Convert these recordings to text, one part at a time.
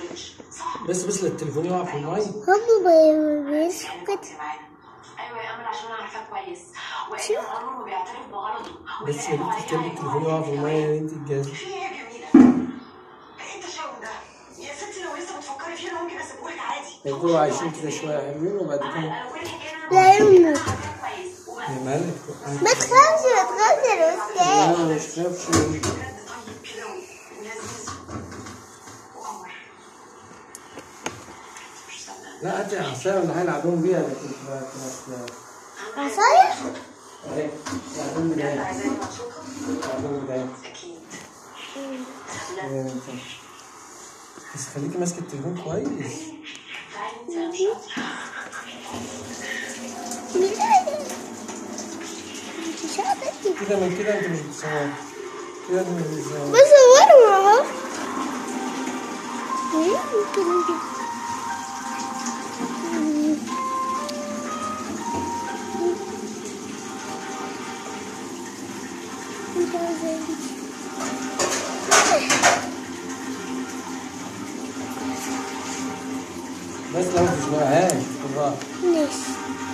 بس بس التليفون يقع في المي هم بيسكت ايوه يا امل عشان انا عارفاه كويس وايمن عمره ما بيعترف بغلطه بس يا بنتي تكلم التليفون يقع في المي يا بنتي الجهاز في ايه يا جميله؟ ايه التشاؤم ده؟ يا ستي لو لسه بتفكري فيه انا ممكن اسيبهولك عادي يفضلوا عايشين كده شوية حلوين وبعد كده انا كل الحكايه ان لا انا يموت عارفاه كويس وبس يا مالك ما تخافش ما تخافش يا أستاذ انا مش خافش بجد طيب كده ولذيذ وقمر مش مصدقه لا هاتي عصاية ولا حاجة يلعبون بيها لكن ما كانت عصاية اهي يلعبون بجد بداية عايزاني مبسوطه يلعبون بداية اكيد إيه انت. بس خليكي ماسكة التليفون كويس تعالي انت يا مش مش عارفة كده من كده انت مش بتصور كده انت مش بتصور بصوروا اهو بس لو مش بتصورهاش بالراحة ماشي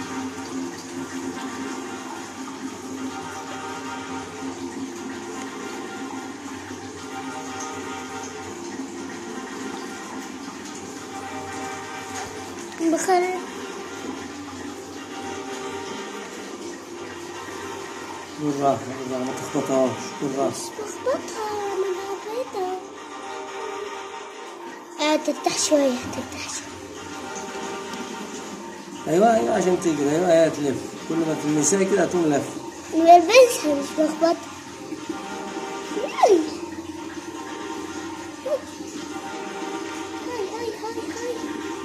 بخير بالراحة بالراحة ما تخبطهاش بالراحة بخبطها من عربيتها آه تفتح شوية تفتح شوية ايوه ايوه عشان تجري ايوه هي تلف كل ما تلمسيها كده هتقوم لف بلبسها مش بخبطها هاي هاي هاي هاي هاي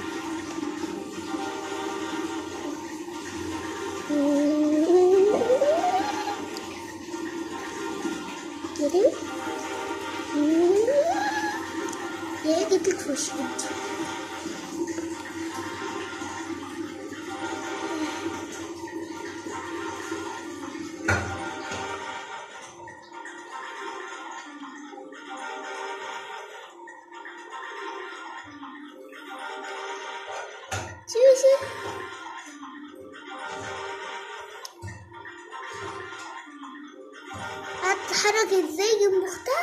كده يا جيت لك في وشك شوفي هتتحرك ازاي جنب اختها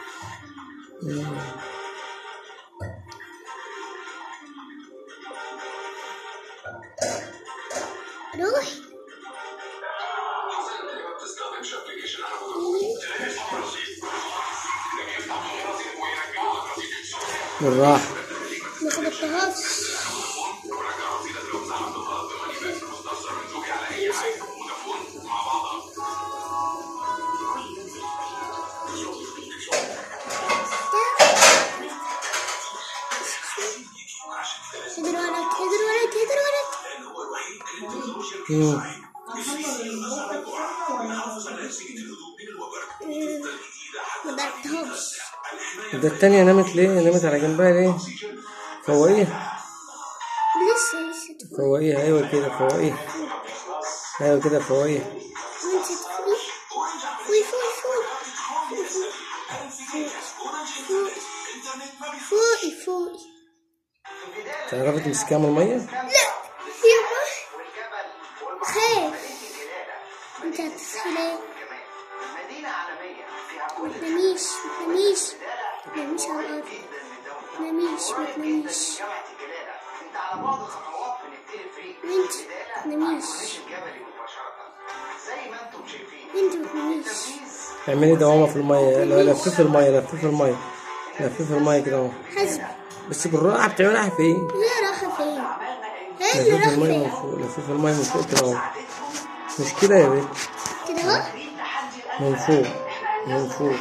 روحي بالراحة ما خبطتهاش هدر ولد هدر ولد هدر ولد مم. ما ضربتهاش ده التانية نامت ليه؟ نامت على جنبها ليه؟ فوقيها لسه لسه فوقيها ايوه كده فوقيها ايوه كده فوقيها وانت تفوقي فوقي فوقي فوقي فوقي فوقي تعرفي تمسكيها من المية؟ لا يابا خايف انت هتصحي ليه؟ ما تناميش ما تناميش ما تناميش على الارض ما تناميش ما تناميش وانت ما تناميش انت ما تناميش اعملي دوامة في المية لا لففي المية لففي المية لففي المية كده اهو حسب بس بالراحة بتعملها فين؟ هي رايحة فين؟ هي اللي لففي رايحة المية من فين؟ فوق لففي المية من فوق كده اهو مش كده يا بنت كده اهو من فوق من فوق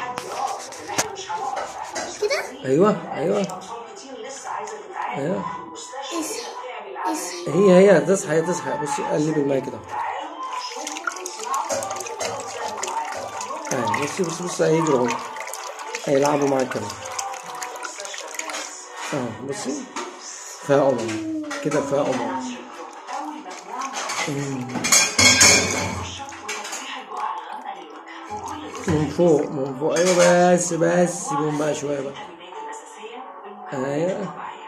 كده ايوه ايوه ايوه اصحى اصحى هي هي تصحى هي تصحى بصي قلبي المية كده اهي بصي بصي بصي هيجروا اهو هيلعبوا معاك كده اهو بصي فيها قمر كده فيها قمر مم. من فوق من فوق ايوه بس بس سيبهم بقى شويه بقى ايوه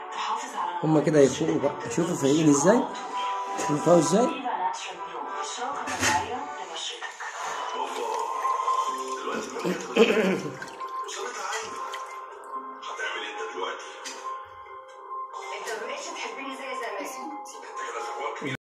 هما كده يفوقوا بقى شوفوا فايقين ازاي شوفوا فاقوا ازاي بنات شربيهم إشراقة العالية لبشرتك شريطة عايمة هتعمل إيه انت دلوقتي؟ انت ما بقتش تحبني زي زمان انت كده